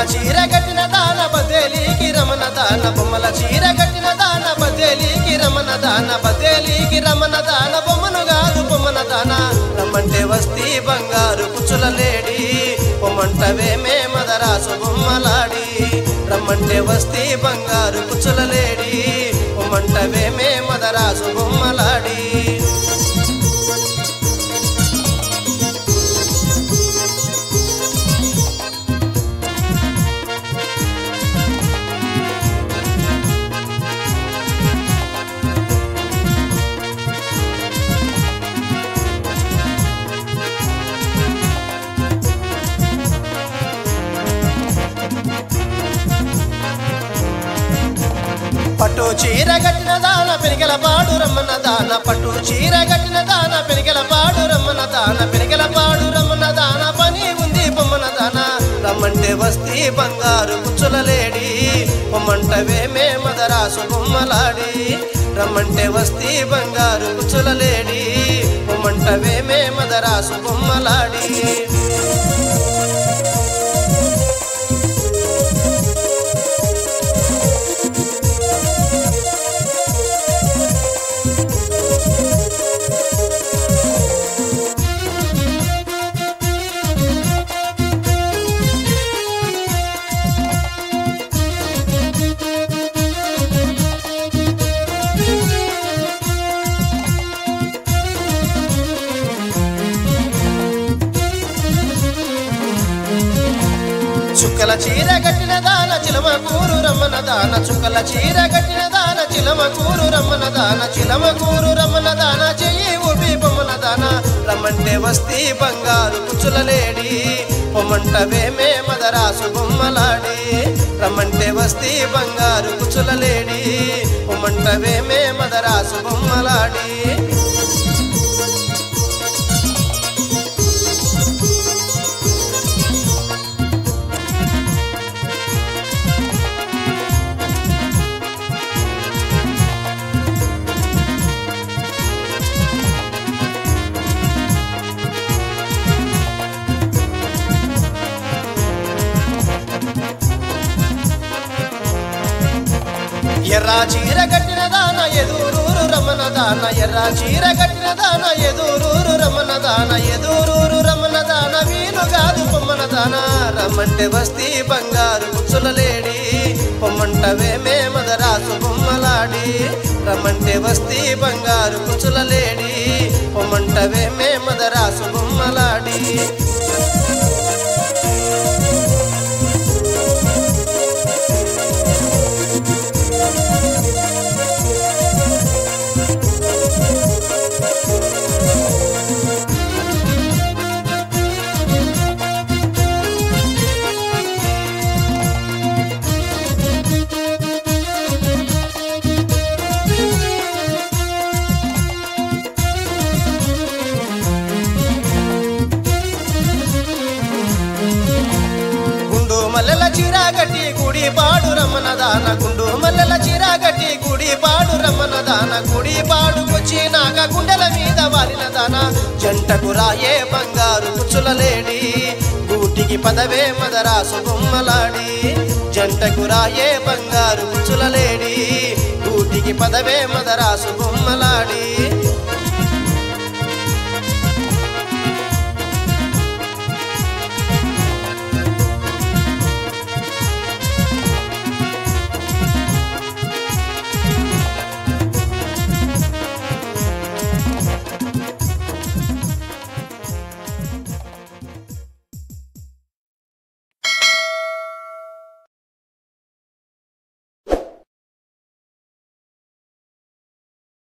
చీర కట్టిన దాన బదేలీకి రమణ దాన బొమ్మల చీర కట్టిన దాన బదేలీకి రమణ దాన బదేలీకి రమణ దాన బొమ్మను కాదు బొమ్మన దాన రమ్మంటే వస్తీ బంగారు కుచుల లేడి పొమ్మంటవేమే మదరాసు బొమ్మలాడి రమ్మంటే వస్తీ బంగారు కుచుల లేడి పొమ్మంటవేమే మదరాసు బొమ్మలాడి పట్టు చీర కట్టిన దాన పెరిగల పాడు రమ్మన్న దాన పట్టు చీర కట్టిన దాన పెరిగల పాడు రమ్మన్న దాన పెరిగల పాడు రమ్మన్న దాన పని ఉంది బొమ్మన దాన రమ్మంటే వస్తీ బంగారు కుచ్చుల లేడి పొమ్మంటవేమే మదరాసు బొమ్మలాడి రమ్మంటే వస్తీ బంగారు కుచ్చుల లేడి పొమ్మంటవేమే మదరాసు బొమ్మలాడి చుక్కల చీర కట్టిన దాన చిలమ కూరు రమ్మన దాన చుక్కల చీర కట్టిన దాన చిలమ కూరు రమ్మన దాన చిలమ కూరు రమ్మన దాన చెయ్యి ఊపి బొమ్మన దాన రమ్మంటే వస్తీ బంగారు కుచ్చుల లేడి పొమ్మంటవేమే మదరాసు బొమ్మలాడి రమ్మంటే వస్తీ బంగారు కుచ్చుల లేడి పొమ్మంటవేమే మదరాసు బొమ్మలాడి ఎర్ర చీర కట్టిన దాన ఎదురూరు రమణ దాన ఎర్ర చీర కట్టిన దాన ఎదురూరు రమణ దాన ఎదురూరు రమణ దాన వీలు కాదు పొమ్మన దాన రమ్మంటే వస్తీ బంగారు కుచ్చుల లేడి పొమ్మంటవేమే మదరాసు బొమ్మలాడి రమ్మంటే వస్తీ బంగారు కుచ్చుల లేడి పొమ్మంటవేమే మదరాసు బొమ్మలాడి గుండు మల్లెల చీర గట్టి గుడి పాడు రమ్మన దాన గుండు మల్లెల చీర గట్టి గుడి పాడు రమ్మన దాన గుడి పాడుకొచ్చి నాక గుండెల మీద వాలిన దాన జంటకు రాయే బంగారు కుచ్చుల లేడి గూటికి పదవే మదరాసు బొమ్మలాడి జంటకు రాయే బంగారు కుచ్చుల లేడి గూటికి పదవే మదరాసు బొమ్మలాడి